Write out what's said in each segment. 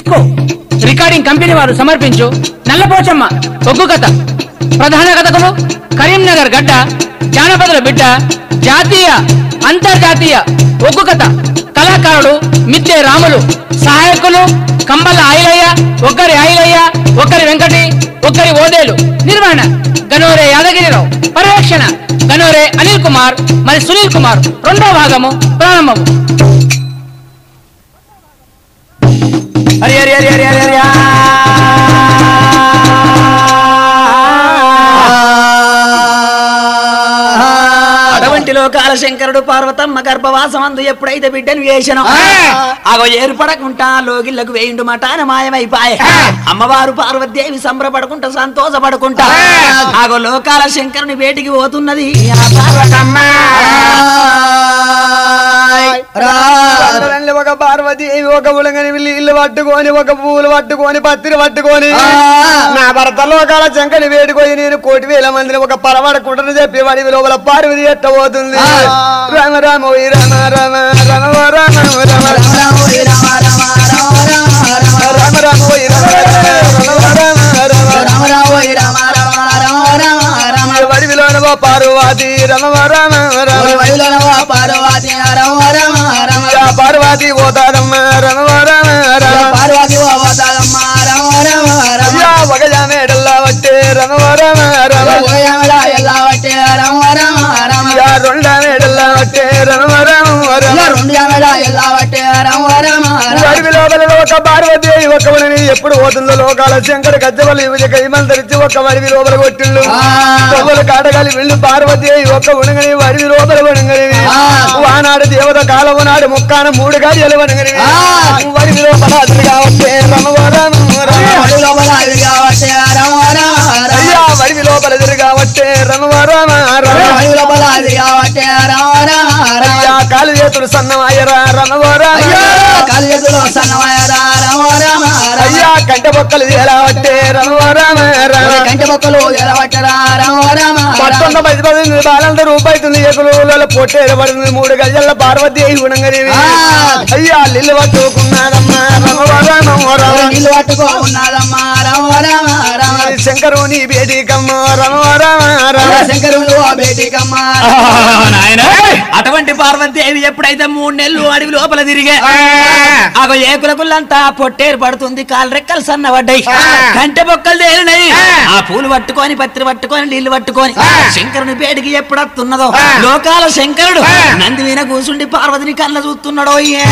టిస్కో recording company వారు సమర్పించు నల్లపోచమ్మ ఒగ్గు కథ ప్రధాన కథకులు కరీంనగర్ గడ్డ జానపదుల బిడ్డ జాతీయ అంతర్జాతీయ ఒగ్గు కథ కళాకారుడు మిద్దె రాములు సహాయకులు కంబల ఆయిలయ్య ఒక్కరి ఆయిలయ్య ఒక్కరి వెంకటి ఒక్కరి ఓదేలు నిర్వహణ గనోరే యాదగిరిరావు పర్యవేక్షణ గనోరే అనిల్ కుమార్ మరి సునీల్ కుమార్ రెండో భాగము ప్రారంభము హరి హరి హరి హరి హరి హరి అటువంటి లోకాల శంకరుడు పార్వతమ్మ గర్భవాసమందు ఎప్పుడైతే బిడ్డను వేసను అగో ఏర్పడకుంటా లోగిళ్ళకు వేయిండు మటాన మాయమైపాయ అమ్మవారు పార్వతీదేవి సంబరపడుకుంటా సంతోషపడుకుంటా అగో లోకాల శంకరుని వేటికి పోతున్నది ఆ పార్వతమ్మ అందరంలో ఒక పార్వతి ఒక ఉలంగని వెళ్ళి ఇల్లు పట్టుకొని ఒక పూలు పట్టుకొని పత్తిరి పట్టుకొని నా భర్త లోకాల చంకని వేడుకొని నేను కోటి వేల మందిని ఒక పరవడకుంటను చెప్పి వాడి లోపల పార్వతి ఎట్టబోతుంది రామ రామ ఓయ్ రామ రామ రామ ఓ రామ ఓ రామ రామ ఓయ్ రామ రామ ఓ రామ రామ వడివిలోన ఓ పార్వతి రమ ఓ రామ ఓ రామ యా పార్వతి పోతాదమ్మ రమ ఓ రామ రామ యా ఒక జామేడల్లా వట్టే రమ ఓ రామ రామ యా రెండా మేడల్లా వట్టే రమ ఓ రామ రామ వడివి లోపల ఒక పార్వతి ఒక వడిని ఎప్పుడు పోతుందో లోకాల శంకర గజ్జవలు యువజ కైమంతరిచి ఒక వడివి లోపల కొట్టిండు తొవ్వలు కాటగాలి వెళ్ళు పార్వతి ఒక ఉణగని వడివి లోపల ఉణగని వానాడు దేవత కాలవ నాడు ముక్కాన మూడు గాలి వణగని వడివి లోపల అతను కావచ్చే రమ ఓ రామ ఓ రామ అయ్యా వడివి లోపల ఎదురుగా వట్టే రమ ఓ రామ రామ అయ్యా కాలు చేతులు సన్నమాయరా రమ ఓ రామ అయ్యా కంట బొక్కలు ఎలా వట్టే రమ ఓ రామ రామ కంటి మొక్కలు ఎలా పట్టరా రామ రామ పట్టొంద పది పది బాలంత రూపాయితుంది ఎగులు పొట్టేరు పడుతుంది మూడు గజల్ల పార్వతి అయి గుణంగని ఆ. అయ్యా లిల్లు పట్టుకున్నాదమ్మా రమ ఓ రామ ఓ రామ నీళ్ళు పట్టుకో ఉన్నదమ్మా రామ రామ రామ శంకరుని బేటీకమ్మ రమ ఓ రామ రామ శంకరులు బేటికమ్మ అటువంటి పార్వతీదేవి ఎప్పుడైతే మూడు నెలలు అడవి లోపల తిరిగే ఆగో ఏకులకుల్లంతా పొట్టేరు పడుతుంది కాలు రెక్కలు సన్నబడ్డాయి కంటె బొక్కలు తేలినాయి ఆ పూలు పట్టుకొని పత్రి పట్టుకొని నీళ్లు పట్టుకొని శంకరుని పేటికి ఎప్పుడు వస్తున్నదో లోకాల శంకరుడు నంది వీణ కూసుండి పార్వతిని కళ్ళ చూస్తున్నాడో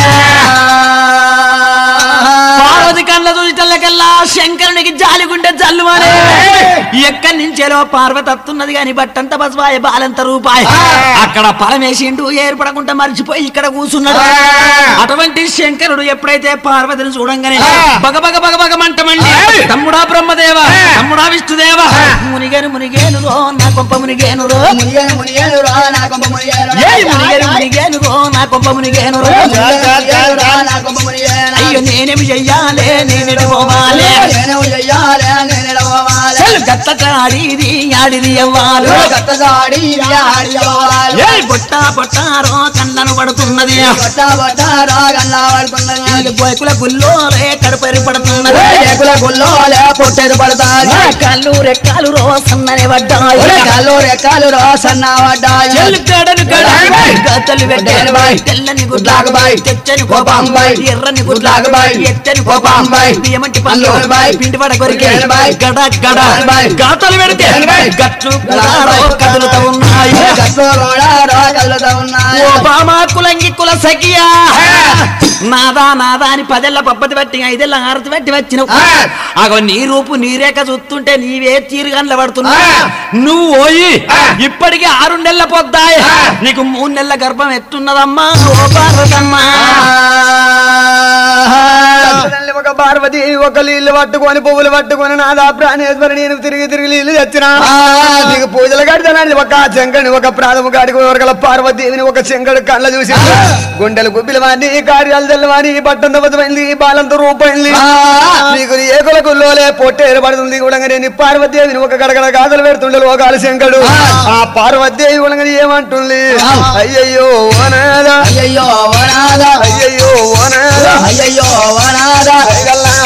పార్వతి కళ్ళ చూసేటల్లకల్లా శంకరునికి జాలిగుండె జల్లుమనే ఎక్కడి నుంచేలో పార్వతి వస్తున్నది గాని బట్టంత బసవాయ బాలంత రూపాయ అక్కడ పరమేశిండు ఏర్పడకుండా మర్చిపోయి ఇక్కడ కూర్చున్నాడు అటువంటి శంకరుడు ఎప్పుడైతే పార్వతిని చూడంగానే బగ బగ బగ బగ మంటమండి తమ్ముడా బ్రహ్మదేవ తమ్ముడా విష్ణుదేవ మునిగేను మునిగేను రో నా కొంప మునిగేను రో మునిగేను మునిగేను రా నా కొంప మునిగేను రా. ఏ మునిగేను మునిగేను రో నా కొంప మునిగేను రో మునిగేను రా నా కొంప మునిగేను రా. అయ్యో నేనేమి చెయ్యాలే నేనేమి పోవాలే నేను చెయ్యాలే, నేను ఎడవాలి. చల్ గత్త ఆడిది ఆడిది అవ్వాలి గట్టగాడి ఆడి అవ్వాలి. ఏ బొట్ట బొట్టారో కళ్ళను పడుతున్నది బట్ట బట్ట రా గల్లా పడుతున్నది. బొక్కుల గుల్లోలే కడపరి పడుతున్నది రేకుల గుల్లోలే పొట్టేరు పడతాయి నా కళ్ళు రెక్కలు రోసన్ననే పడ్డాయి రెక్కలు రెక్కలు రోసన్న పడ్డాయి చెల్లు గడను గడ గతలు పెట్టాను బాయ్. తెల్లని గుడ్లాకు గుడ్లాకు బాయ్. బాయ్ తెచ్చని కోపం కోపం బాయ్. ఎర్రని గుడ్లాకు గుడ్లాకు బాయ్. బాయ్ ఎచ్చని కోపం కోపం బాయ్. బియ్యమంటి పళ్ళు అల్లుడు బాయ్. పిండి పడ కొరికి ఉల్లిగడ్డ బాయ్. గడ గడ బాయ్. గాతలు పెడితే ఉల్లిగడ్డ బాయ్. గట్లు ఉల్లిగడ్డ బాయ్. కదులుతూ ఉన్నాయి గట్లు కూడా రా కదులుతూ ఉన్నాయి ఓ బామా కులంగి కుల సఖియా నాదా నాదా అని పదేళ్ల పప్పతి పట్టి ఐదేళ్ల హారతి పెట్టి వచ్చినావు అగో నీ రూపు నీ రేఖ చూస్తుంటే నీవే తీరుగండ్ల పడుతున్నా నువ్వు పోయి ఇప్పటికి ఆరు నెలల పొద్దాయి నీకు మూడు నెలల గర్భం ఎట్టున్నదమ్మా ఓ పార్వతమ్మా తల్లి ఒక పార్వతి ఒక నీళ్లు పట్టుకొని పువ్వులు పట్టుకొని నాదా ప్రాణేశ్వరి నేను తిరిగి తిరిగి నీళ్లు తెచ్చిన నీకు పూజలు కడతానని ఒక శంకని ఒక ప్రాథమిక కాడికి ఎవరికల పార్వతీని ఒక శంకడు కళ్ళ చూసి గుండెలు గుబ్బిలు వాణి కార్యాలు తెల్లవాని బట్టంత బతమైంది బాలంత రూపైంది నీకు ఏకుల గుల్లోలే పొట్టేరు పడుతుంది కూడా నేను పార్వతీని ఒక గడగడ గాథలు పెడుతుండే లోకాల శంకడు ఆ పార్వతీదేవి కూడా ఏమంటుంది అయ్యయ్యో ఓనాదా అయ్యయ్యో వనాద అయ్యయ్యో ఓనాదా అయ్యయ్యో వనాద అయ్యగల్లా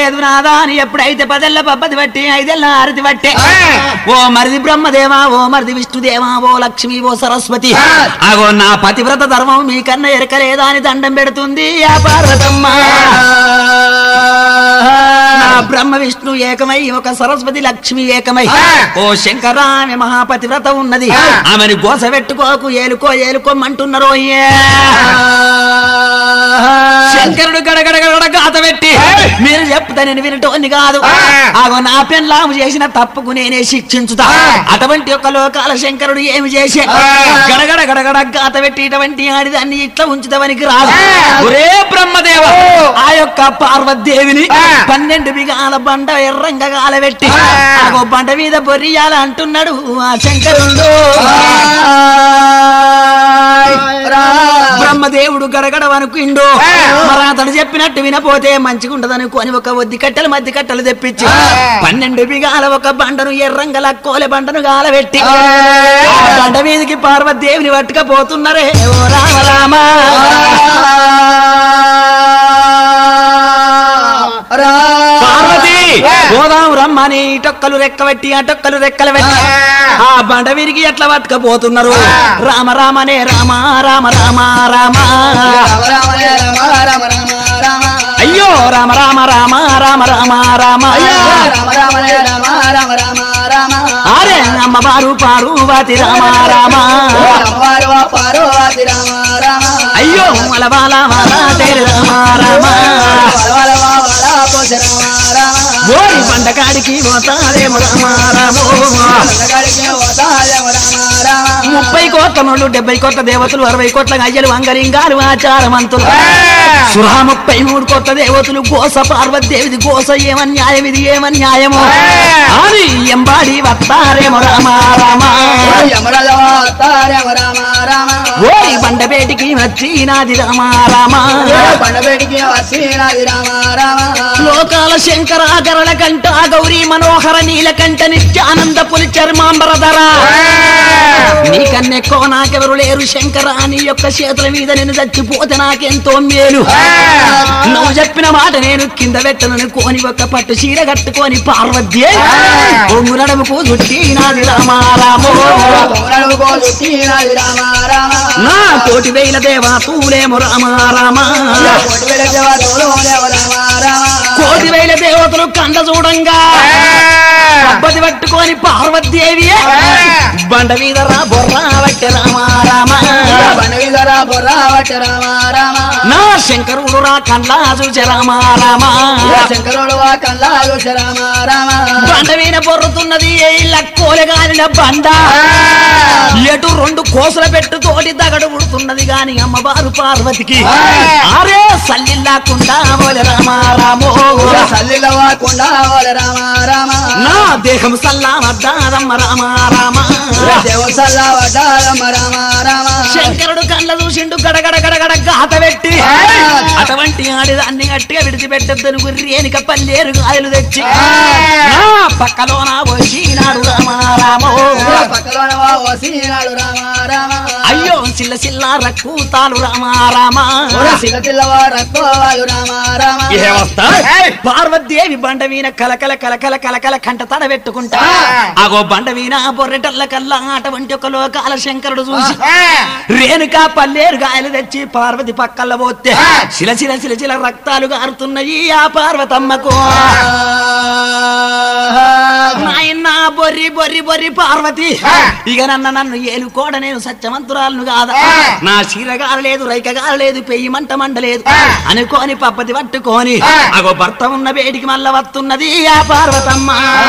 లేదు నాదా అని ఎప్పుడైతే పదెల్ల పబ్బది బట్టి ఐదెల్ల ఆరతి బట్టే ఓ మరిది బ్రహ్మదేవా ఓ మరిది విష్ణుదేవా ఓ లక్ష్మి ఓ సరస్వతి అగో నా పతివ్రత ధర్మం మీకన్నా ఎరకలేదా అని దండం పెడుతుంది ఆ పార్వతమ్మ నా బ్రహ్మ విష్ణు ఏకమై ఒక సరస్వతి లక్ష్మి ఏకమై ఓ శంకరామె మహాపతివ్రత ఉన్నది ఆమెను గోస పెట్టుకోకు ఏలుకో ఏలుకోమంటున్నారు అయ్యే శంకరుడు గడగడ గడగడ గాత పెట్టి మీరు చెప్తా నేను వినటోని కాదు ఆగో నా పెన్లాము చేసిన తప్పుకు నేనే శిక్షించుతా అటువంటి ఒక లోకాల శంకరుడు ఏమి చేసే గడగడ గడగడ గాత పెట్టి ఇటువంటి ఆడిదాన్ని ఇట్లా ఉంచుతావనికి రాదు ఒరే బ్రహ్మదేవ ఆ యొక్క పార్వదేవిని పన్నెండు బిగాల బండ ఎర్రంగా గాలబెట్టి ఆగో బండ మీద బొరియాల అంటున్నాడు ఆ శంకరుడు బ్రహ్మదేవుడు గడగడ అనుకుండు మరి అతడు చెప్పినట్టు వినపోతే మంచిగుండదనుకోని ఒక వద్ది కట్టెలు మధ్య కట్టెలు తెప్పించి పన్నెండు బిగాల ఒక బండను ఎర్రంగల కోలె బండను గాలబెట్టి ఆ బండ మీదకి పార్వతీదేవిని పట్టుకపోతున్నారే ఓ రామ రామ పార్వతి పోదాం రమ్మని టొక్కలు రెక్కబెట్టి ఆ టొక్కలు రెక్కలు పెట్టి ఆ బండ విరిగి ఎట్లా పట్టుకపోతున్నారు రామ రామనే రామ రామ రామ రామ అయ్యో రామ రామ రామ రామ రామ రామ అరే అమ్మవారు పార్వతి రామ రామ అయ్యో మలబాల మాల తేరు రామ రామ ఓరి బండకాడికి పోతారేమో రామ రామో ముప్పై కోట్ల నోళ్ళు డెబ్బై కోట్ల దేవతలు అరవై కోట్ల అయ్యలు అంగలింగాలు ఆచారమంతులు సురా ముప్పై మూడు కోట్ల దేవతలు గోస పార్వతీదేవిది గోస ఏమన్యాయం ఇది ఏమన్యాయమో అని ఎంబాడి వస్తారేమో రామ రామ ఓరి బండపేటికి వచ్చినాది రామ రామ పండబేటికి వచ్చినది రామ రామ లోకాల శంకరాకరణ కంట గౌరీ మనోహర నీలకంఠ నిత్యానంద పులి చర్మాంబరధర నీకన్నెక్కువ నాకెవరు లేరు శంకర నీ యొక్క చేతుల మీద నేను చచ్చిపోతే నాకెంతో మేలు నువ్వు చెప్పిన మాట నేను కింద పెట్టను కోని ఒక పట్టు చీర కట్టుకొని పార్వత్య ఒంగు నడుముకు చుట్టి నాది రామారామో వచ్చినది రామ రామ నా కోటి వేల దేవా తూలేము రామారామా కోటి వేల దేవతలు కండ చూడంగా పబ్బది పట్టుకొని పార్వతీదేవి బండ మీద రా బొర్రా బట్టి రామారామ నా శంకరుడు రా కండ్లా చూచే రామారామ శంకరుడు కల్లా రామ రామ బండ మీద బొర్రుతున్నది ఏ లక్కోలే గాలిన బండ ఎటు రెండు కోసల పెట్టు తోటి దగడు పుడుతున్నది గాని అమ్మవారు పార్వతికి అరే సల్లిల్లాకుండా ఓలే రామారామో సల్లిల వాకుండా రామ రామ నా దేహం సల్లామద్దాదమ్మ రామ రామ దేవ సల్లా వడ్డారమ్మ రామ రామ శంకరుడు కళ్ళ చూసిండు గడగడ గడగడ గాత పెట్టి అటువంటి ఆడిదాన్ని గట్టిగా విడిచిపెట్టద్దని గుర్రేనిక పల్లేరు గాయలు తెచ్చి నా పక్కలోన వచ్చినాడు రామ రామో పక్కలోన వసీనాడు రామ రామ అయ్యో చిల్ల చిల్ల రక్కూతాలు రామ రామ సిల పిల్లవారు రక్కోవాలు రామ రామ పార్వతీదేవి బండ వీణ కలకల కలకల కలకల కంట తడ పెట్టుకుంటా అగో బండ వీణ బొర్రెటల్ల కల్లా అటువంటి ఒక లోకాల శంకరుడు చూసి రేణుకా పల్లేరు గాయలు తెచ్చి పార్వతి పక్కల్ల పోతే శిల శిల శిల శిల రక్తాలు గారుతున్నాయి ఆ పార్వతమ్మకు నాయన బొర్రి బొర్రి బొర్రి పార్వతి ఇక నన్న నన్ను ఏలుకోడ నేను సత్యవంతురాలను కాదా నా చీర గారలేదు రైక గారలేదు పెయ్యి మంట మండలేదు అనుకోని పప్పతి పట్టుకొని అగో భర్త ఉన్న వేడికి మళ్ళా వస్తున్నది ఆ పార్వతమ్మ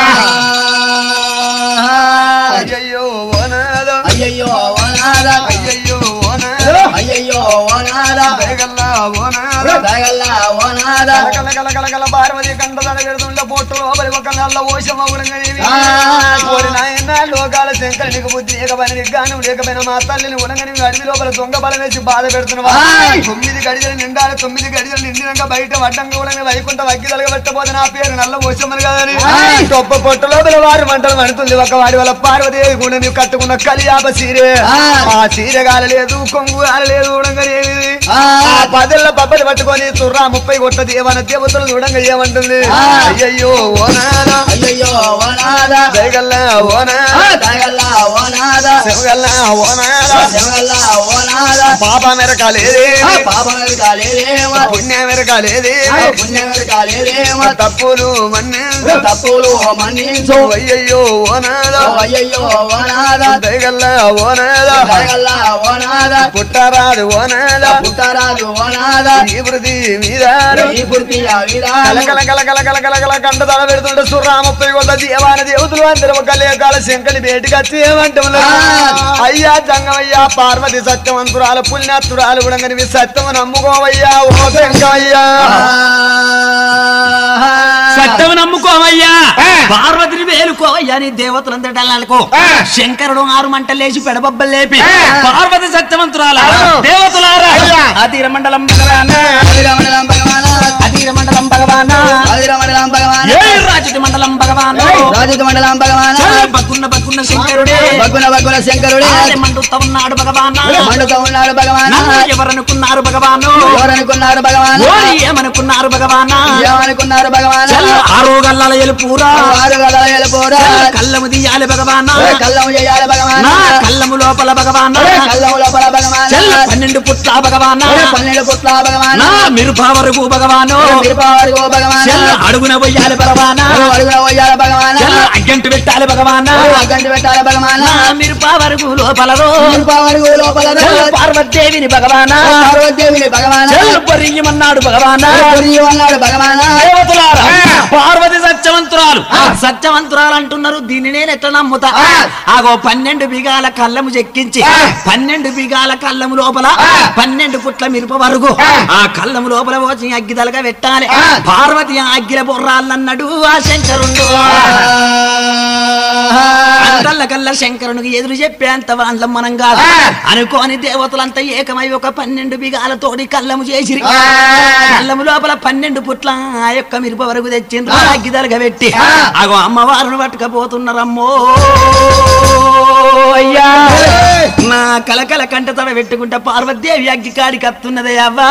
అయ్యయ్యో ఓనాద అయ్యయ్యో వనాద అయ్యయ్యో ఓనాద అయ్యయ్యో వనాద దయగల్లా ఓనాద దగల్ల వనాద కల కల కల కల పార్వతి కంట తడ పెడుతుండ పొట్టు లోపలి ఒక నల్ల ఓషమ్మ ఉడంగనేవి ఆ. కోరి నాయన లోకాల శంకర నీకు బుద్ధి లేకపోయిన నీకు గానం లేకపోయినా మా తల్లిని ఉడంగని అడవి లోపల దొంగ బలం వేసి బాధ పెడుతున్నావా ఆయ్. తొమ్మిది గడిజలు నిండాలి తొమ్మిది గడిజలు నిండినాక బయట వడ్డంగా ఉడంగా వైకుంఠ వగ్గిదలుగా పెట్టబోతే నా పేరు నల్ల ఓషమ్మని కదని ఆయ్. గొప్ప పొట్టు లోపల వారి మంటలు మండుతుంది ఒక వాడి వల్ల పార్వదేవి కూడా నీవు కట్టుకున్న కలియాప సీరే ఆ. ఆ సీర గాలలేదు కొంగు గాలలేదు ఉడంగనేవి ఆ పదేళ్ల బబ్బలు పట్టుకొని చుర్రా ముప్పై కొట్ట దేవన దేవతలు చూడంగా ఏమంటుంది అయ్యయ్యో ఓనాదా అయ్యయ్యో ఓనాద జయగల్ల ఓనాదా దయగల్లా ఓనాద శివగల్ల ఓనాదా శివగల్లా ఓనాద పాప మెరకాలేదే పాపనది కాలేదేమో పుణ్య మెరకాలేదే పుణ్యనది కాలేదేమో తప్పులు మన్నించు తప్పులు మన్నించు అయ్యయ్యో ఓనాదా అయ్యయ్యో ఓనాద దయగల్ల ఓనాదా దయగల్లా ఓనాద పుట్టరాదు ఓనాదా పుట్టరాజు ఓనాద ఈ వృద్ధి మీద ఈ పూర్తి కల కల కల కల కల కల కల కంట తల పెడుతుంటే సుర్రామప్పై కొత్త దేవాన దేవతలు అందరూ ఒక లేకాల శంకని బయటికి వచ్చి ఏమంటాం అయ్యా జంగమయ్యా పార్వతి సత్యవంతురాలు పుణ్యాతురాలు కూడా కనిపి సత్యము నమ్ముకోవయ్యా ఓ శంకమయ్యా సత్యం నమ్ముకోవయ్యా ఆ. పార్వతిని వేలుకోవయ్యా నీ దేవతలందరూ అనుకో ఆ. శంకరుడు ఆరు మంటలు లేచి పెడబొబ్బలు లేపి ఆ. పార్వతి సత్యవంతురాల అవును. దేవతలారా అయ్యా. అధీర మండలం భగవాన అధిరమండలం భగవాన అధీర మండలం భగవాన అధిరమండలం భగవాన ఏ రాజుటి మండలం భగవాన రాజుత మండలం భగవాన బగ్గున్న బగ్గున్న శంకరుడే బగ్గున బగ్గున శంకరుడే ఆలె మండుతా ఉన్నాడు భగవాన మండుతూ ఉన్నాడు భగవాన నన్ను ఎవరనుకున్నారు భగవాను ఎవరనుకున్నారు భగవాన ఓరి ఏమనుకున్నారు భగవాన ఏమనుకున్నారు భగవాన ఆరు గల్లాల ఎలుపూరా ఆరు గల ఎలుపోరా కళ్ళము తీయాలి భగవాన కళ్ళము చేయాలి భగవాన నా కళ్ళము లోపల భగవాన కళ్ళము లోపల భగవాన చెల్ల పన్నెండు పుట్ల భగవాన పన్నెండు పుట్ల భగవాన నా మిరుపా వరకు భగవాను మిరపవారి ఓ భగవాన చెల్ల అడుగున పోయాలి భగవాన అడుగున పోయాలి భగవాన చెల్ల అగ్గంటు పెట్టాలి భగవాన గంటి పెట్టాలి భగవాన నా మిరుపా వరకు లోపలలో మిరపవారి ఓ లోపల చెల్ల పార్వతీదేవిని భగవాన పార్వతీదేవిని భగవాన చెల్ల పొరియమన్నాడు భగవాన పొరియు అన్నాడు భగవాన దేవతలారా, పార్వతి సత్యవంతురాలు సత్యవంతురాలు అంటున్నారు దీన్ని నేను ఎట్లా నమ్ముతా ఆగో పన్నెండు బిగాల కళ్ళము చెక్కించి పన్నెండు బిగాల కళ్ళము లోపల పన్నెండు పుట్ల మిరప వరకు ఆ కళ్ళము లోపల పోచి అగ్గిదలగా పెట్టాలి పార్వతి ఆ అగ్గిల బొర్రాలన్నాడు ఆ శంకరుడు అంతల్ల కల్ల శంకరునికి ఎదురు చెప్పేంత వాళ్ళం మనం కాదు అనుకోని దేవతలంతా ఏకమై ఒక పన్నెండు బిగాలతోటి కళ్ళము చేసిరి కళ్ళము లోపల పన్నెండు పుట్ల ఆ యొక్క మిరప వరకు తెచ్చిండ్రు అగ్గిదలగా పెట్టి అగో అమ్మవారిని పట్టుకపోతున్నారమ్మో అయ్యా నా కలకల కంట తడ పెట్టుకుంటే పార్వతీదేవి అగ్గి కాడికి అత్తున్నదే అవ్వా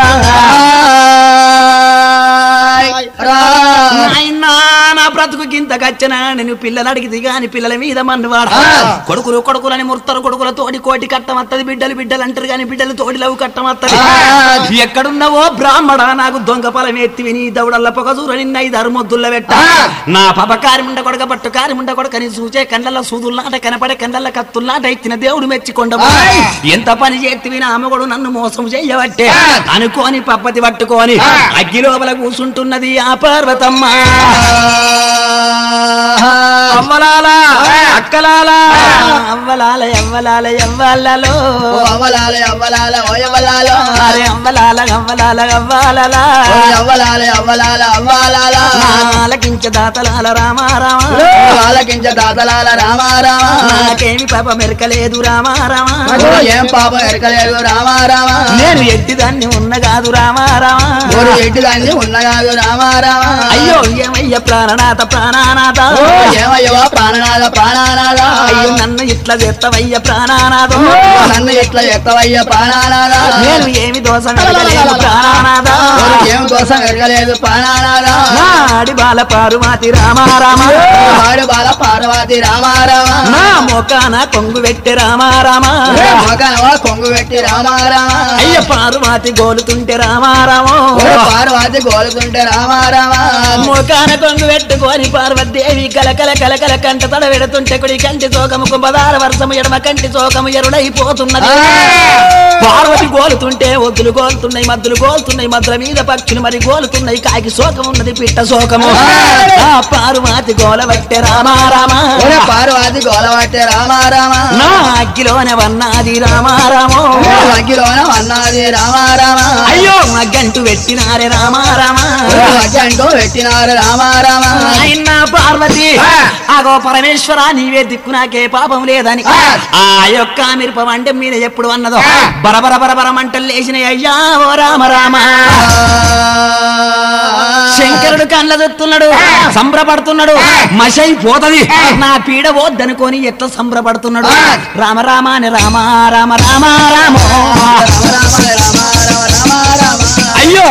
నాయనా నా బ్రతుకు గింత గచ్చనా నేను పిల్లలు అడిగితే గాని పిల్లల మీద మన్నువాడు కొడుకులు కొడుకులని ముర్తరు కొడుకుల తోడి కోటి కట్టమత్తది బిడ్డలు బిడ్డలు అంటారు గాని బిడ్డలు తోడి లవ్ కట్టమత్తది ఎక్కడున్నావో బ్రాహ్మణ నాకు దొంగ పొలం ఎత్తివి నీ దౌడల్ల పొగ చూర నిన్న ఐదు అరుమొద్దుల్ల పెట్ట నా పాప కారిముండ కొడక పట్టు కారిముండ కొడకని చూచే కండల సూదుల్లాట కనపడే కండల కత్తుల్లాట ఎత్తిన దేవుడు మెచ్చికొండ ఎంత పని చేతివి నా అమ్మగడు నన్ను మోసం చేయబట్టే అనుకోని పప్పతి పట్టుకొని అగ్గి లోపల కూసుంటున్నది ఆ పార్వతమ్మ అవ్వలాల అక్కలాల అవ్వలాల ఎవ్వలాల ఎవ్వాలలో అవ్వలాలే అవ్వలాల ఓయవ్వలాల అరే అవ్వలాల అవ్వలాల అవ్వాలలా అవ్వలాల అవ్వలాల అవ్వాలాల ఆలకించ దాతలాల రామా రామ ఆలకించ దాతలాల రామారామ నాకేమి పాప మెరకలేదు రామా రామ ఏం పాపం ఎరకలేదు రామారామ నేను ఎట్టిదాన్ని ఉన్న కాదు రామా రామ ఊరు ఎట్టి దాన్ని ఉన్నగాదు రామారామ అయ్యో ఏమయ్య ప్రాణనాథ ప్రాణానాథ ఏమయ్యవా ప్రాణనాథ ప్రాణానాథ అయ్యో నన్ను ఇట్లా చేస్తావయ్య ప్రాణానాథం నన్ను ఎట్లా ఎత్తవయ్య ప్రాణానాథ నేను ఏమి దోషం ఎరగలేదు ప్రాణానాథ ఊరు ఏం కోసం ఎరగలేదు ప్రాణానాథ నాడి బాల పారుమాతి రామా రామ వాడు బాల పార్వతి రామారామ నా మొకాన కొంగు పెట్టి రామా రామ మగనవా కొంగు పెట్టి రామారామ అయ్య పారుమాతి గోలుతుంటే రామా రామ ఊరు పార్వతి గోలుతుంటే రామారామ మొకాన కొంగు పెట్టుకొని పార్వతీదేవి కలకల కలకల కంట తడ పెడుతుంటే కుడి కంటి చోకము కుంభదార వర్షము ఎడమ కంటి చోకము ఎరుడైపోతున్నది పార్వతి గోలుతుంటే ఒద్దులు గోలుతున్నాయి మద్దులు గోలుతున్నాయి మద్దుల మీద పక్షులు మరి గోలుతున్నాయి కాకి శోకం ఉన్నది పిట్ట శోకము ఆ పారుమాతి గోలబట్టే రామా రామ ఊరు పార్వతి గోలబట్టే రామారామ నా అగ్గిలోనే వన్నాది రామా రామో అగ్గిలోన అన్నది రామారామ అయ్యో అగ్గంటు పెట్టినారే రామా రామ అగ్గంటూ పెట్టినారు రామారామ ఆయన పార్వతి ఆగో పరమేశ్వర నీవే దిక్కు నాకే పాపం లేదని ఆ యొక్క మిరప మంట మీద ఎప్పుడు అన్నదో బరబర బరబర మంటలు లేచిన అయ్యా ఓ రామ రామ శంకరుడు కళ్ళ దొత్తున్నాడు సంబరపడుతున్నాడు మషై పోతది నా పీడ వద్దనుకొని ఎట్లా సంబరపడుతున్నాడు రామ రామ అని రామ రామ రామ రామ రామ రామ రామ రామ రామ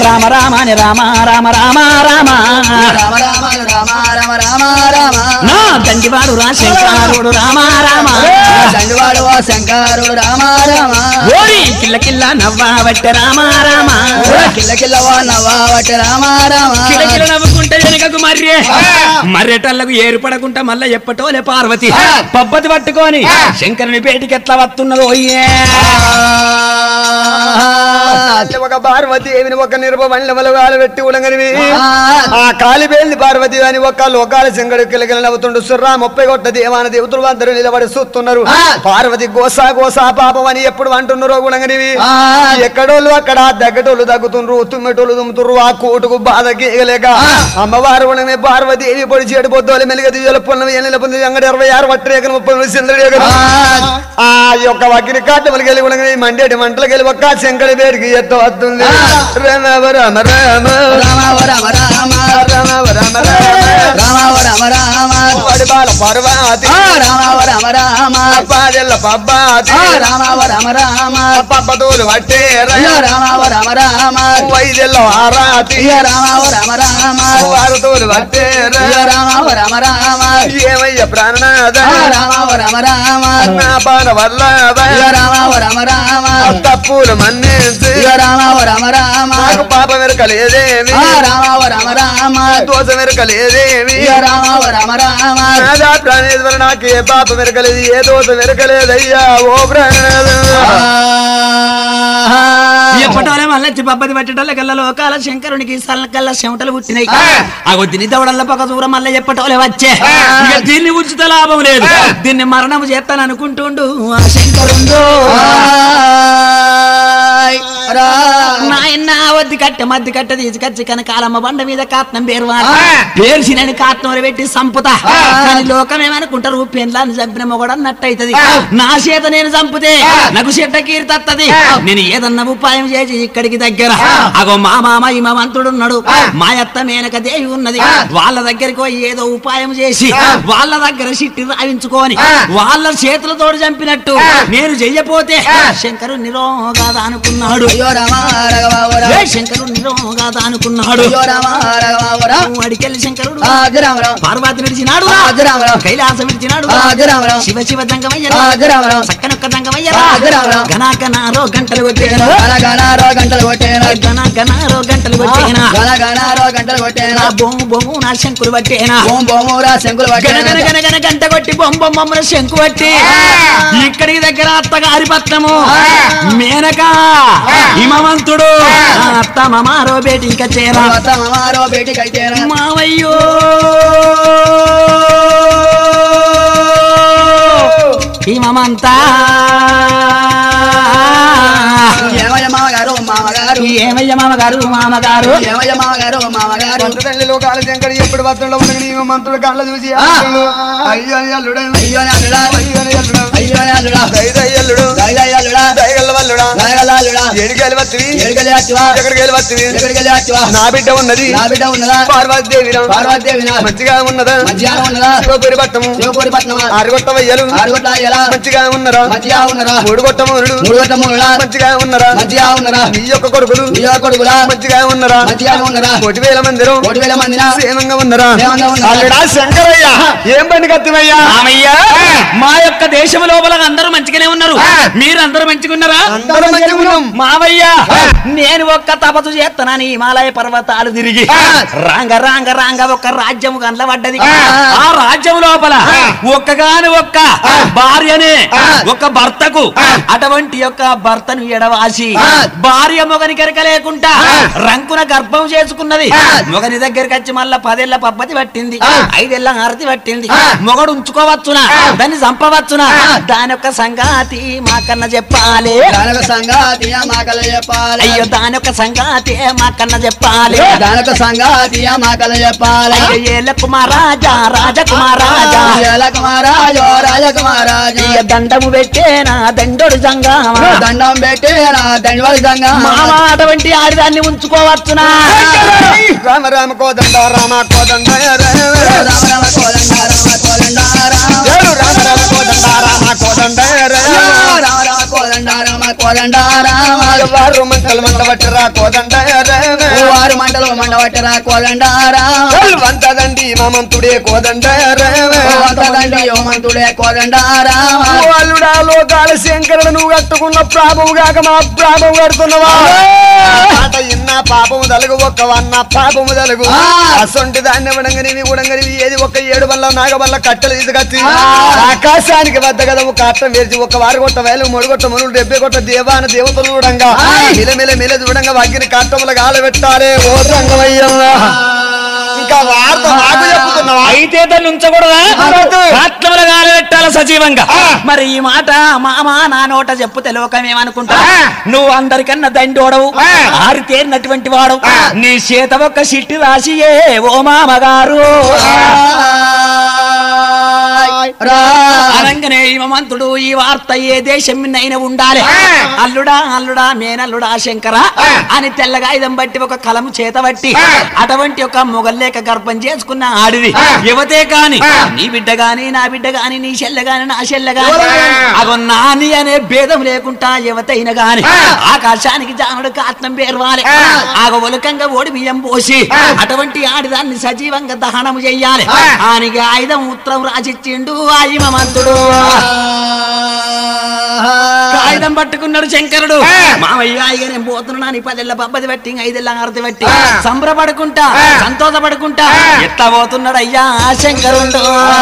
రామ రామ అని రామ రామ రామ రామ రామ రామ రామ రామ రామ రామ నా దండివాడు రా శంకరుడు రామ రామ దండువాడు ఓ శంకరుడు రామ రామ ఓరి కిల్ల కిల్ల నవ్వబట్టే రామ రామ కిల్ల కిల్ల ఓ నవ్వబట్టి రామ రామ కిల కిల నవ్వుకుంటే వెనకకు మర్రే మర్రెటల్లకు ఏర్పడకుండా మళ్ళా ఎప్పటోలే పార్వతి పబ్బతి పట్టుకొని శంకరుని పేటికి ఎట్లా వస్తున్నదో ఓయ్యే ఒక పార్వతీదేవిని ఒక నిర్భవన్లమల వాలు పెట్టి ఉలంగనివి ఆ కాలిబేలిని పార్వతి అని ఒక లోకాల శంకడు కిలకిల నవ్వుతుండు సుర్రా ముప్పై కొట్ట దేవాన దేవతలు అందరూ నిలబడి చూస్తున్నారు పార్వతి గోసా గోసా పాపం అని ఎప్పుడు అంటున్నారో గుణంగనివి ఎక్కడోళ్ళు అక్కడ దగ్గటోళ్ళు దగ్గుతుండ్రు తుమ్మెటోళ్ళు తుమ్ముతుర్రు ఆ కోటుకు బాధ గీయలేక అమ్మవారు గుణమే పార్వతీదేవి పొడి చేడు పొద్దులు మెలుగ దివ్యల పొన్నవి ఎన్నెల పొంది అంగడి ఇరవై ఆరు వట్టరేకను ముప్పై చంద్రుడు ఆ యొక్క వగ్గిని కాటములకి వెళ్ళి కూడా మండేటి మంటలకి వెళ్ళి ఒక్క శంకడి పేరుకి ఎత్త వస్తుంది రామ రామ రామ రామ ఓ రామ రామ రామ రామ రామ రామ ఓ రామ రామ వాడి బాల పర్వాతి ఆ రామ ఓ రామ రామ పాడెల్ల పబ్బాతి ఆ రామ ఓ రామ రామ పబ్బతోలు పట్టే అయ్యో రామ ఓ రామ రామ వైదెల్ల ఆరాతి అయ్యో రామ ఓ రామ రామ వారుతోలు పట్టే అయ్యో రామ ఓ రామ రామ ఏమయ్య ప్రాణనాథ ఆ రామ ఓ రామ రామ నా పాన వల్ల అయ్యో రామ ఓ రామ రామ తప్పులు మన్నించి అయ్యో రామ ఓ రామ రామ నాకు పాప వెరకలేదేమి ఆ రామ ఓ రామ రామ దోష వెరకలేదేమి అయ్యో రామ ఓ రామ రామ నాదా ప్రాణేశ్వర నాకు ఏ పాప వెరకలేదు ఏ దోష వెరకలేదయ్యా ఓ ప్రాణనాథ ఎప్పటోలే మళ్ళీ పబ్బతి పట్టేటోళ్ళ కల్లా లోకాల శంకరునికి సల్లకల్లా చెమటలు పుట్టినాయి ఆ దీన్ని దవడల్ల పక్క దూరం మళ్ళీ ఎప్పటోలే వచ్చే ఇక దీన్ని ఉంచిత లాభం లేదు దీన్ని మరణం చేస్తాను అనుకుంటుండు ఆ శంకరుండు ఆయ్ రా నాయన వద్ది కట్టె మద్ది కట్టె తీసుకొచ్చి కనకాలమ్మ బండ మీద కాత్నం పేరువాలి పేర్చినని కాత్నం పెట్టి సంపుతా కానీ లోకం ఏమనుకుంటారు పెండ్లాన్ని చంపిన మొగడన్నట్టయితది నా చేత నేను చంపితే నాకు చెడ్డ కీర్తి వత్తది నేను ఏదన్నా ఉపాయం చేసి ఇక్కడికి దగ్గర అగో మా మామ ఈ మంతుడున్నాడు మా అత్త మేనక దేవి ఉన్నది వాళ్ళ దగ్గరికి పోయి ఏదో ఉపాయం చేసి వాళ్ళ దగ్గర సిట్టి రాయించుకొని వాళ్ళ చేతులతో చంపినట్టు నేను చెయ్యపోతే శంకరు నిరోగాద అనుకున్నాడు అయ్యో రామ రఘవ ఓ రామ ఏ శంకరుడు నిరోగాద అనుకున్నాడు అయ్యో రామ రఘవ ఓ రామ అడికెళ్ళి శంకరుడు ఆది రామ రామ పార్వతి విడిచినాడు ఆది రామ రామ కైలాసం విడిచినాడు ఆది రామ రామ శివ శివ దంగమయ్య ఆది రామ రామ చక్కనొక్క దంగమయ్య ఆది రామ రామ గణాకనారో గంటలు కొట్టేనా గనగనారో గంటలు కొట్టేనా గణాకనారో గంటలు కొట్టేనా గనగనారో గంటలు కొట్టేనా నా బొమ్ము బొమ్ము నా శంకులు పట్టేనా ఓం బొమ్మూరా శంకులు గన గన పట్టేనా గన గన గంట కొట్టి బొమ్మ బొమ్మన శంకు పట్టి ఇక్కడికి దగ్గర అత్తగారి పట్నము మేనక హిమవంతుడు ఆ అత్త మమారో బేటి ఇంకా చేరా తర్వాత మమారో బేటికి అయితేనా మావయ్యో హిమమంతా ఏమయ్య మామగారు మామగారు ఏమయ్య మామగారు మామగారు ఏమయ్య మామగారు మామగారు మంత్రి తల్లి లోకాల శంకడు ఎప్పుడు వస్తుండో ఉండగా ఈ మంత్రుడు కళ్ళ చూసి అంటుండు, అయ్యో అల్లుడు అయ్యో నాలుడా అయ్యో అల్లుడు అయ్యో నాలుడా దైదయ్యల్లుడు దయదయ్యాలుడా దయగల్ల వల్లుడా దయగలాలుడా ఏడికెళ్ళి వత్తివి ఎక్కడికి వచ్చువా ఎక్కడికి వెళ్ళి వత్తివి ఎక్కడికి వెళ్ళి వచ్చువా నా బిడ్డ ఉన్నది నా బిడ్డ ఉన్నదా పార్వతీదేవిరా పార్వతీదేవినా మంచిగా ఉన్నదా మంచిగా ఉన్నదా శివపురి పట్టము శివపూరి పట్నమా ఆరుగొట్టవయ్యలు ఆరుగొట్ల ఎలా మంచిగా ఉన్నరా మంచిగా ఉన్నరా మూడు గొట్టమునుడు మూడు గొట్ట మూడులా మంచిగా ఉన్నరా మంచిగా ఉన్నరా నీ యొక్క కొడుకులు నీ యొక్క కొడుకులా మంచిగా ఉన్నరా మంచిగా ఉన్నరా కోటి వేల మందిరం కోటి వేల మందినా క్షేమంగా ఉన్నరా క్షేమంగా ఉన్నరా? అల్లుడా శంకరయ్య ఏం పని కత్తివయ్యా మామయ్య మా యొక్క దేశం లోపల అందరూ మంచిగానే ఉన్నారు మీరందరూ మంచిగున్నారా అందరం మంచిగా ఉన్నాం మావయ్య నేను ఒక్క తపస్సు చేస్తానని హిమాలయ పర్వతాలు తిరిగి రాంగ రాంగ రాంగ ఒక రాజ్యము కనబడ్డది ఆ రాజ్యం లోపల ఒక్కగాని ఒక్క భార్యనే ఒక భర్తకు అటువంటి యొక్క భర్తను ఎడవాసి భార్య మొగని కెరక లేకుండా రంకున గర్భం చేసుకున్నది మొగని దగ్గరికి వచ్చి మళ్ళా పదేళ్ల పబ్బతి పట్టింది ఐదేళ్ల హారతి పట్టింది మొగడు ఉంచుకోవచ్చునా దాన్ని చంపవచ్చునా దాని యొక్క సంగాతి మాకన్నా చెప్పాలి దానక సంగాతియ మాకల చెప్పాలి అయ్యో దాని యొక్క సంగాతి మాకన్నా చెప్పాలి దానక సంగాతియ మాకల చెప్పాలి అయ్యో ఏల కుమారాజా రాజకుమారాజా రాజకుమారాజో రాజకుమారాజు ఇక దండము పెట్టేనా దండోడు సంగమా దండం పెట్టేనా దండవాడి సంగా మామ అటువంటి ఆడిదాన్ని ఉంచుకోవచ్చునా రామ రామ కోదండ రామ కోదండ రామ రామ కోదండ రామ కోదండ రామ ఏడు రామ రామ కోదండ రామ కోదండ రామ రామ కోదండ రామ కోదండ రామ వారు మంటలు మంట పట్టరా కోదండ మంటలు మండవట్టరా కోదండారా వంతదండి మమంతుడే కోదండ వంతదండి యోమంతుడే కోదండారా వాళ్ళుడా లోకాల శంకరుడు నువ్వు కట్టుకున్న ప్రాభము కాక మా ప్రాభము కడుతున్నవా మాట ఇన్న పాపము తలుగు ఒక్క వన్న పాపము తలుగు ఆ. అసొంటి దాన్ని ఉడంగనివి ఉడంగనివి ఏది ఒక ఏడు వల్ల నాగ వల్ల కట్టెలు తీసుకొచ్చి ఆకాశానికి వద్ద కదము కాట్టం వేసి ఒక వారి కొట్ట వేలు మూడు కొట్ట మునులు డెబ్బై కొట్ట దేవాన దేవతలు చూడంగా మిల మిల మిల చూడంగా వగ్గిన కాట్టముల గాలి పెట్టాలే ఓ రంగమయ్యమ్మ ఇంకా వార్త నాకు చెప్పుతున్నావా అయితే దాన్ని ఉంచకూడదా అనొద్దు. ఆత్మల గాలి పెట్టాల సజీవంగా మరి ఈ మాట మామ నా నోట చెప్పుతే లోకం ఏమనుకుంటా నువ్వు అందరికన్నా దండోడవు ఆరితేరినటువంటి వాడవు నీ చేత ఒక్క సిట్టి రాసియే ఓ మామగారు అనగానే మంతుడు ఈ వార్త ఏ దేశం అయినా ఉండాలి అల్లుడా అల్లుడా మేనల్లుడా శంకర అని తెల్లగా ఇదం బట్టి ఒక కలము చేత బట్టి అటువంటి ఒక మొగల్లేక గర్భం చేసుకున్న ఆడిది యువతే కాని నీ బిడ్డ గాని నా బిడ్డ గాని నీ చెల్లె గాని నా చెల్లె గాని అగో నాని అనే భేదం లేకుండా యువతైన గాని ఆకాశానికి జానుడు కాత్నం పేర్వాలి ఆగ ఒలకంగా ఓడి బియ్యం పోసి అటువంటి ఆడిదాన్ని సజీవంగా దహనం చెయ్యాలి ఆనికి ఆయుధం ఉత్తరం రాసిచ్చిండు ఆయిమంతుడు ఆయుధం పట్టుకున్నాడు శంకరుడు మామయ్య ఇక నేను పోతున్నా నీ పదెళ్ళ పబ్బది పెట్టి ఐదెళ్ళ ఆరతి పెట్టి సంబరపడుకుంటా సంతోషపడుకుంటా ఎట్లా పోతున్నాడు అయ్యా ఆ శంకరుడు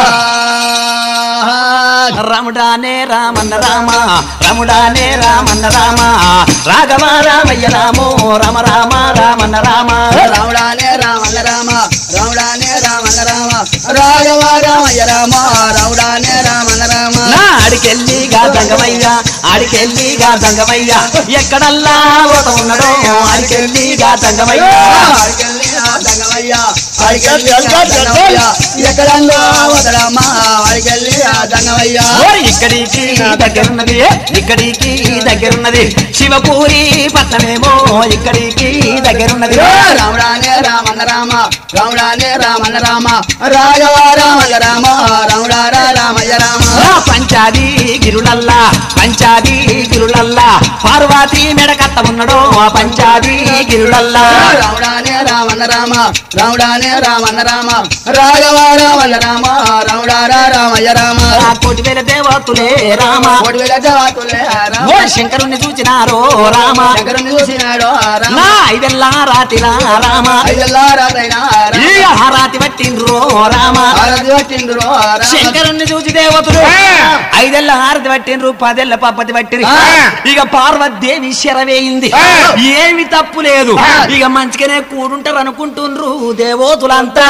రాముడానే రామన్న రామ రాముడానే రామన్న రామ రాఘవ రామయ్య రామో రామ రామ రామన్న రామ రాముడానే రామన్న రామ రాముడానే రామన్న రామ రాఘవ రామయ్య రామ రాముడానే రామన్న రామ నా ఆడికెళ్ళిగా దంగమయ్య ఆడికెళ్ళిగా దంగమయ్య ఎక్కడల్లా ఓట ఉన్నాడో ఆడికెళ్ళిగా దంగమయ్య ఆడికెళ్ళి ఆ దంగమయ్య ఆడికెళ్ళి ఆ దంగమయ్య ఎక్కడన్నా వదలమ్మా ఆడికెళ్ళి ఆ దంగమయ్య ఓరి ఇక్కడికి దగ్గరున్నది ఇక్కడికి దగ్గరున్నది శివపూరి పట్టణమేమో ఇక్కడికి దగ్గరున్నది రాముడానే రామన్న రామ రాముడానే రామన్న రామ రాఘవ రామయ్య రామ రాముడారా రామయ్య రామ ఆ పంచాది గిరులల్లా పంచాది గిరులల్లా పార్వతి మెడకట్ట ఉన్నాడో ఆ పంచాది గిరులల్లా రాముడానే రామన్న రామ రాముడానే రామన్న రామ రాఘవ రామన్న రామ రాముడారా రామయ్య రామ ఆ కోటి వేల దేవతులే రామ కోటి వేల జవాతులే రామ ఓ శంకరుణ్ణి చూచినారో రామ శంకరుని చూసినాడు రామ నా ఐదెల్లా రాతిలా రామ ఐదెల్లా రాతైనా ఈ హారాతి పట్టిండ్రో రామ ఆరతి పట్టిండ్రు రామ శంకరుణ్ణి చూసి దేవతలు ఐదెళ్ళ హారతి పట్టిండ్రు పదెళ్ళ పప్పతి పట్టిరు ఆ. ఇక పార్వదేవి శరవేయింది ఏమి తప్పు లేదు ఇక మంచిగానే కూడుంటారు అనుకుంటుండ్రు దేవోతులంతా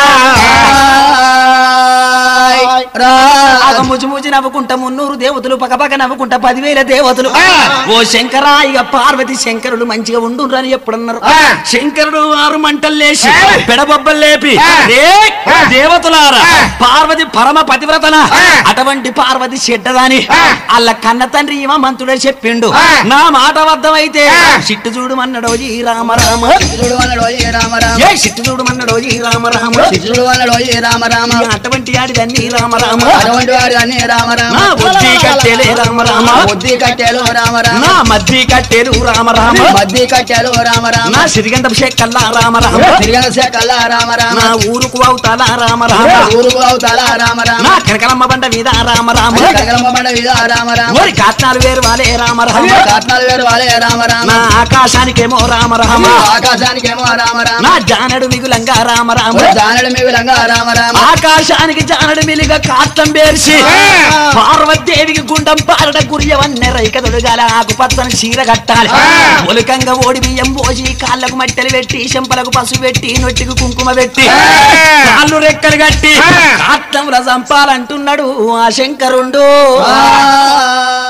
ఆగ ముచి ముచి నవ్వుకుంటా మున్నూరు దేవతలు పక్కపక్క నవ్వుకుంటా పదివేల దేవతలు ఓ శంకర ఇక పార్వతి శంకరుడు మంచిగా ఉండుండ్రు అని ఎప్పుడన్నారు శంకరుడు ఆరు మంటలు లేచి పెడబొబ్బలు లేపి "రే, దేవతలారా పార్వతి పరమ పతివ్రతన అటువంటి పార్వతి చెడ్డదాని అల్ల కన్న తండ్రి ఈమ మంతుడే చెప్పిండు నా మాట వద్దమైతే చిట్టు చూడమన్నాడో ఈ రామ రామ చూడు అన్నాడు ఏ రామ రామ ఏ చిట్టు చూడమన్నాడో ఈ రామ రామ చూడు అన్నాడు ఏ రామ రామ అటువంటి ఆడిదన్ని రామ రామ అటువంటి వాడు అన్ని రామ రామ నా బుద్ధి కట్టెలే రామ రామ బుద్ధి కట్టెలు రామ రామ నా మధ్య కట్టేరు రామ రామ మధ్య కట్టెలు రామ రామ నా సిరిగంధ షెక్కల్లా రామ రామ తిరిగిన శాఖల రామ రామ నా ఊరుకు అవుతాలా రామ రామ ఊరుకు అవుతాల రామ రామ నా కనకలమ్మ బండ మీద రామ రామ కనకలమ్మ బండ మీద రామ రామ ఓరి కాత్నాలు వేరు వాలే రామ రామ కాట్నాలు వేరు వాళ్ళే రామ రామ నా ఆకాశానికేమో రామ రామ ఆకాశానికేమో రామ రామ నా జానడు మిగులంగా రామ రామ జానడు మిగులంగా రామ రామ ఆకాశానికి జానడు మిలిగా కాత్తం పేర్చి పార్వతీదేవికి గుండం పారడ గురియవన్నె రైకదుడు గల ఆకుపచ్చని చీర కట్టాలి ఒలికంగా ఓడి బియ్యం పోసి కాళ్ళకు మట్టెలు పెట్టి చెంపలకు పసుపు పెట్టి నొట్టికి కుంకుమ పెట్టి కాళ్ళు రెక్కలు కట్టి కాత్తంలో చంపాలంటున్నాడు ఆ శంకరుండు ఆ